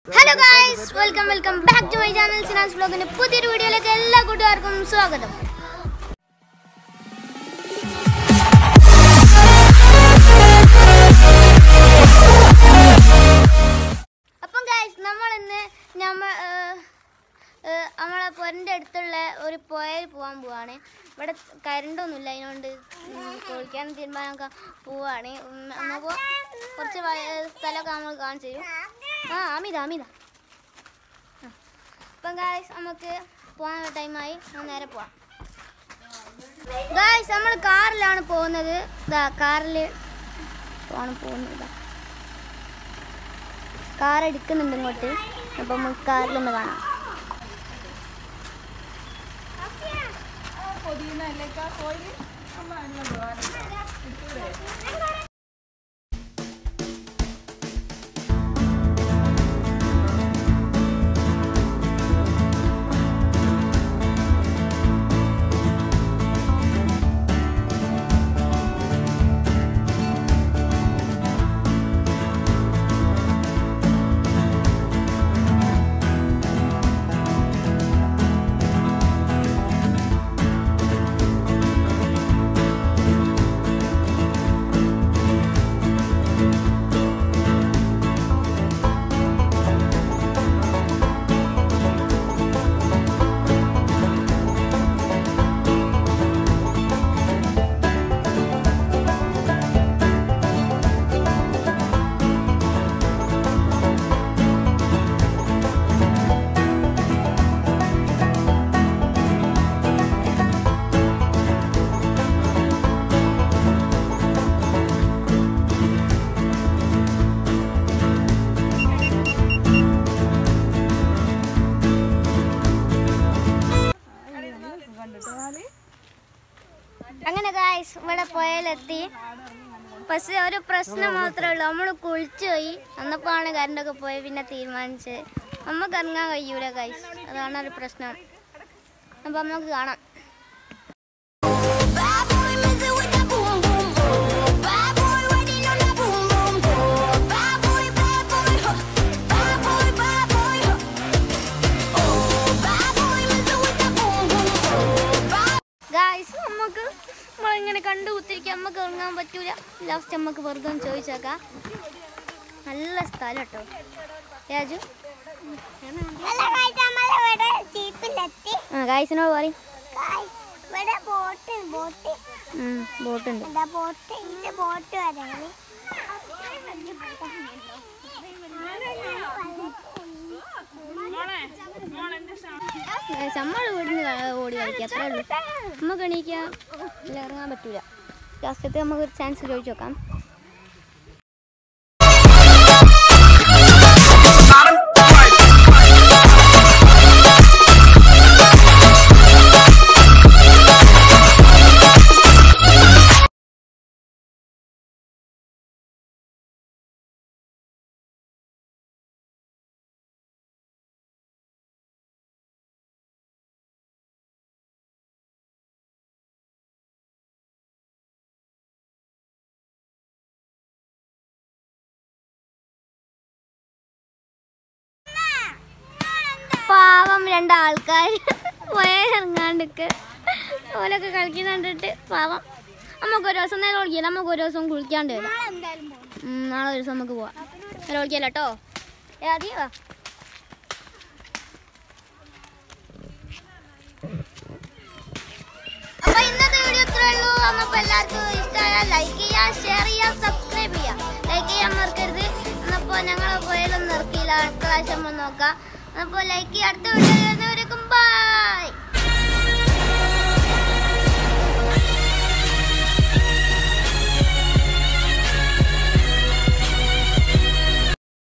Hello guys welcome welcome back to my channel സിനാസ് ബ്ലോഗിന്റെ പുതിയൊരു വീഡിയോയിലേക്ക് എല്ലാ കൂട്ടുകാർക്കും സ്വാഗതം അപ്പം ഗായ്സ് നമ്മൾ ഇന്ന് നമ്മ ഏഹ്, ഏഹ്, നമ്മളെ പൊരൻ്റെ അടുത്തുള്ള ഒരു പുഴയിൽ പോകാൻ പോവാണ് ഇവിടെ കരണ്ടൊന്നുമില്ല അതിനോണ്ട് ഉം, കുളിക്കാൻ തീരുമാനമൊക്കെ പോവാണ് ഉം, നമുക്ക് കുറച്ച് വയ- സ്ഥലമൊക്കെ നമ്മൾ കാണിച്ചു തരും ആ അമിത അമിത ആ. അപ്പം ഗായ്സ് നമുക്ക് പോകാൻ ടൈമായി നമുക്ക് നേരെ പോവാം ഗായ്സ് നമ്മൾ കാറിലാണ് പോകുന്നത് ഇതാ കാറിൽ ആണ് പോകുന്നത് ഇതാ കാർ എടുക്കുന്നുണ്ട് ഇങ്ങോട്ട് അപ്പം നമുക്ക് കാറിലൊന്ന് കാണാം അങ്ങനെ ഗായ്സ് ഇവിടെ പുഴയിലെത്തി പക്ഷെ ഒരു പ്രശ്നം മാത്രമേ ഉള്ളൂ നമ്മൾ കുളിച്ചു പോയി അന്നപ്പോഴാണ് കറണ്ടൊക്കെ പോയി പിന്നെ തീരുമാനിച്ചത് നമുക്ക് ഇറങ്ങാൻ കഴിയൂല ഗായ്സ് അതാണ് ഒരു പ്രശ്നം അപ്പം നമുക്ക് കാണാം Bad boy messing with that boom boom boom. Bad boy riding on that boom boom boom. Bad boy, bad boy, huh. Bad boy, bad boy, huh. Oh, bad boy messing with that boom boom boom. Bad guys നമുക്ക് നമ്മളിങ്ങനെ കണ്ടു കുത്തിരിക്കാൻ നമുക്ക് ഇറങ്ങാൻ പറ്റൂല last നമുക്ക് വെറുതെ ഒന്ന് ചോദിച്ചേക്കാം നല്ല സ്ഥലം കേട്ടോ രാജു ജീപ്പിലെത്തി ആ ഗായ്സിനോട് പറയും ഇവിടെ ബോട്ട് ബോട്ട് ബോട്ടുണ്ട് എന്താ ബോട്ട് ഇതിന്റെ ബോട്ട് വരാണ് നമ്മൾ വീടിന് ഓടി കളിക്കുക അത്രേ ഉള്ളൂ നമുക്ക് എണീക്കാൻ ഇല്ല ഇറങ്ങാൻ പറ്റൂല ലാസ്റ്റത്തെ നമുക്ക് ഒരു ചാൻസ് ചോദിച്ചു നോക്കാം പാവം രണ്ടാൾക്കാർ ഇറങ്ങാണ്ടിക്ക് ഓലൊക്കെ കളിക്കുന്ന കണ്ടിട്ട് പാവം നമുക്ക് ഒരു ദിവസം നേരെ കുളിക്കാം നമുക്ക് ഒരു ദിവസം കുളിക്കാണ്ട് വരാം ഉം, നാളെ ഒരു ദിവസം നമുക്ക് പോവാം നേരെ കുളിക്കാലോ കേട്ടോ അതെയോ അപ്പൊ ഇന്നത്തെ വീഡിയോ ഇത്രേ ഉള്ളൂ അപ്പൊ എല്ലാവർക്കും ഇഷ്ടമായാൽ ലൈക്ക് ചെയ്യുക ഷെയർ ചെയ്യുക സബ്സ്ക്രൈബ് ചെയ്യുക ലൈക്ക് ചെയ്യാൻ മറക്കരുത് എന്നപ്പോ ഞങ്ങൾ പോയാലും നിർത്തിയില്ല അടുത്ത പ്രാവശ്യം വന്ന് നോക്കാം അപ്പോൾ ലൈക്ക് ചെയ്യുക അടുത്ത വീഡിയോ വരുന്നവരേക്കും ബൈ